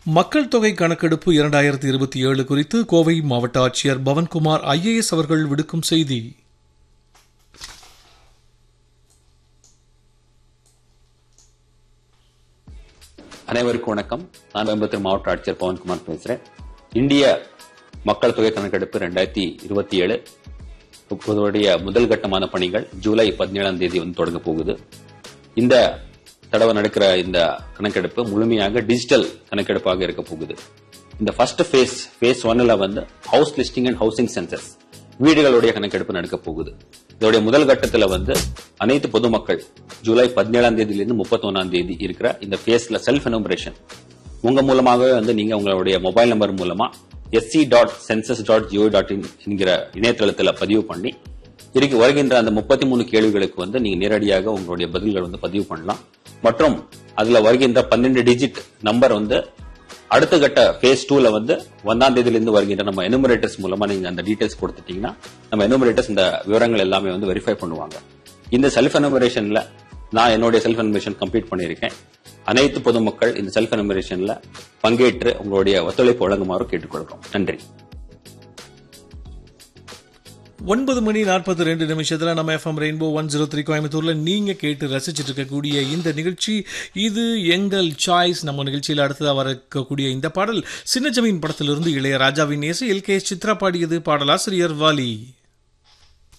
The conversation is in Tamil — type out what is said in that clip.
மக்கள் தொகை கணக்கெடுப்பு இரண்டாயிரத்தி இருபத்தி ஏழு குறித்து கோவை மாவட்ட ஆட்சியர் பவன்குமார் ஐஏஎஸ் அவர்கள் விடுக்கும் செய்தி அனைவருக்கும் வணக்கம் நான் கோயம்புத்தூர் மாவட்ட ஆட்சியர் பவன்குமார் பேசுறேன் இந்திய மக்கள் தொகை கணக்கெடுப்பு ரெண்டாயிரத்தி இருபத்தி ஏழு இப்போதைய முதல் கட்டமான பணிகள் ஜூலை பதினேழாம் தேதி வந்து தொடங்க போகுது இந்த தடவை நடக்கிற இந்த கணக்கெடுப்பு முழுமையாக டிஜிட்டல் கணக்கெடுப்பாக இருக்க போகுது இந்த ஃபர்ஸ்ட் ஃபேஸ் ஃபேஸ் ஒன்ல வந்து house listing and housing census வீடுகளுடைய கணக்கெடுப்பு நடக்க போகுது இதோடைய முதல் கட்டத்துல வந்து அனைத்து பொதுமக்கள் ஜூலை பதினேழாம் தேதியிலிருந்து முப்பத்தொன்னாம் தேதி இருக்கிற இந்த ஃபேஸ்ல செல்ஃப் எனுமரேஷன் உங்க மூலமாகவே வந்து நீங்க உங்களுடைய மொபைல் நம்பர் மூலமா SC dot census dot GO dot in என்கிற இணையதளத்தில் பதிவு பண்ணி இருக்கு வருகின்ற அந்த முப்பத்தி மூணு கேள்விகளுக்கு வந்து நீங்க நேரடியாக உங்களுடைய பதில்கள் வந்து பதிவு பண்ணலாம் மற்றும் அதுல வருகின்ற பன்னெண்டு டிஜிட் நம்பர் வந்து அடுத்த கட்ட ஃபேஸ் டூல வந்து ஒன்னாம் தேதியிலிருந்து வருகின்ற நம்ம எனுமரேட்டர்ஸ் மூலமா நீங்க அந்த டீடைல்ஸ் கொடுத்துட்டீங்கன்னா நம்ம எனுமரேட்டர்ஸ் இந்த விவரங்கள் எல்லாமே வந்து வெரிஃபை பண்ணுவாங்க இந்த செல்ஃப் எனுமரேஷன்ல நான் என்னுடைய செல்ஃப் எனுமரேஷன் கம்ப்ளீட் பண்ணியிருக்கேன் அனைத்து பொதுமக்கள் இந்த செல்ஃப் எனுமரேஷன்ல பங்கேற்று உங்களுடைய ஒத்துழைப்பு வழங்குமாறு கேட்டுக்கொள்கிறோம் நன்றி ஒன்பது மணி நாற்பத்தி ரெண்டு நிமிஷத்துல நம்ம FM rainbow one zero three கோயம்புத்தூர்ல நீங்க கேட்டு ரசிச்சிட்டு இருக்கக்கூடிய இந்த நிகழ்ச்சி இது எங்கள் சாய்ஸ் நம்ம நிகழ்ச்சியில் அடுத்ததா வரக்கூடிய இந்த பாடல் சின்ன ஜமீன் படத்திலிருந்து இளையராஜாவின் இசை எல் கே சித்ரா பாடியது பாடலாசிரியர் வாலி